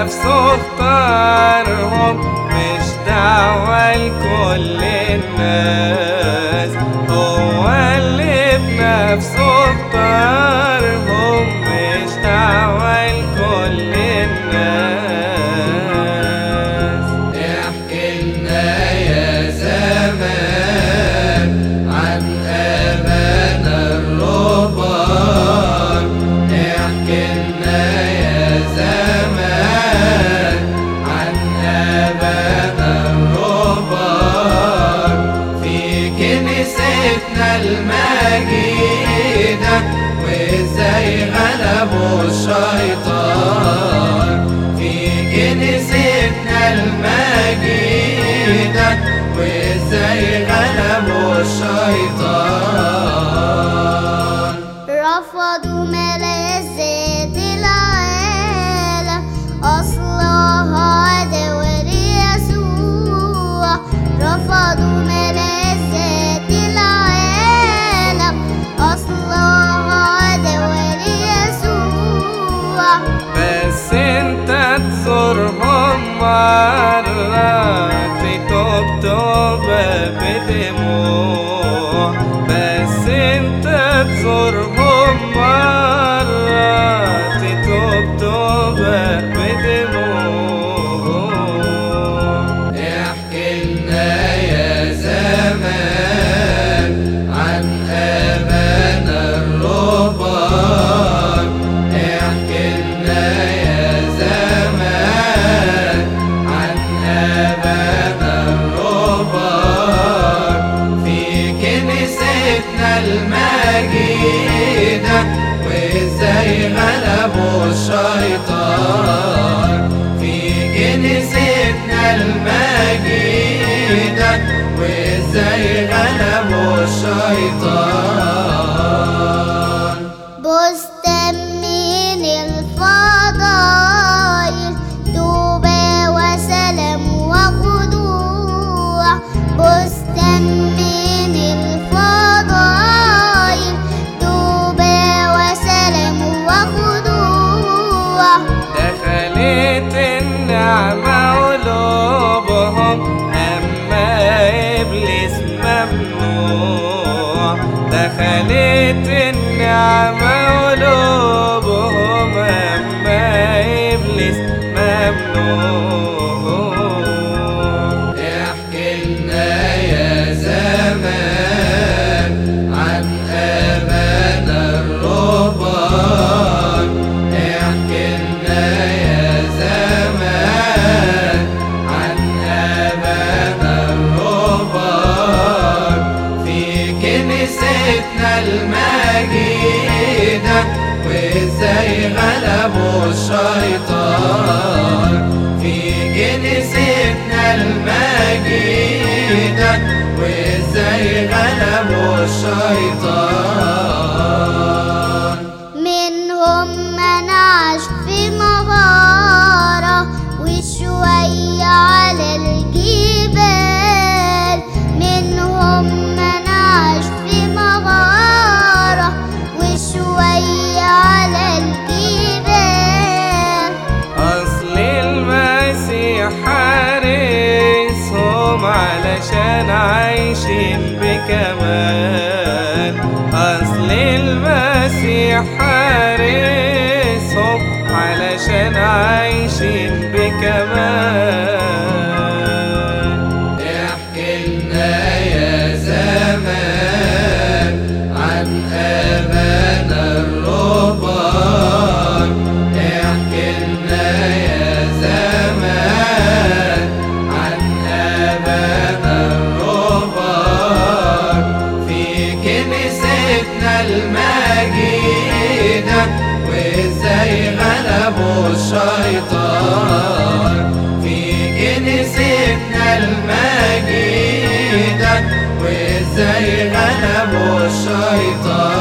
بنفسه اختارهم مش دعوة لكل الناس هو اللي بنفسه اختارهم مش دعوة لكل الناس احكي لنا يا زمان عن أبانا الرهبان احكي لنا يا زمان عن أبانا الرهبان في كنيستنا المجيدة وازاي غلبوا الشيطان في كنيستنا المجيدة وازاي غلبوا الشيطان رفضوا ملذات العالم أصلها عداوة ليسوع رفضوا ملذات العالم أصلها عداوة ليسوع بس انت تزورهم مرة تتوب توبة بدموع بس انت تزورهم مرة تتوب توبة بدموع احكي لنا يا زمان عن أبانا الرهبان احكي لنا يا زمان عن أبانا الرهبان في كنيستنا المجيدة وازاي غلبوا الشيطان في كنيستنا المجيدة وازاي غلبوا الشيطان بستان من الفضائل توبة وسلام وخضوع بستان من الفضائل توبة وسلام وخضوع دخلت النعمة قلوبهم أما إبليس ممنوع دخلت النعمة قلوبهم أما إبليس ممنوع احكي لنا يا زمان عن أبانا الرهبان احكي لنا يا زمان عن أبانا الرهبان في كنيستنا المجيدة وازاي غلبوا الشيطان في كنيستنا المجيدة وازاي غلبوا الشيطان منهم من عاش في مغارة وشوية على الجبال منهم من عاش في مغارة وشوية على الجبال أصل المسيح حارسهم علشان عايشين بكمال أصل المسيح حارسهم علشان عايشين بكمال احكي لنا يا زمان عن أبانا الرهبان احكي لنا يا زمان عن أبانا الرهبان في كنيستنا المجيدة وازاي غلبوا الشيطان في كنيستنا المجيدة وازاي غلبوا الشيطان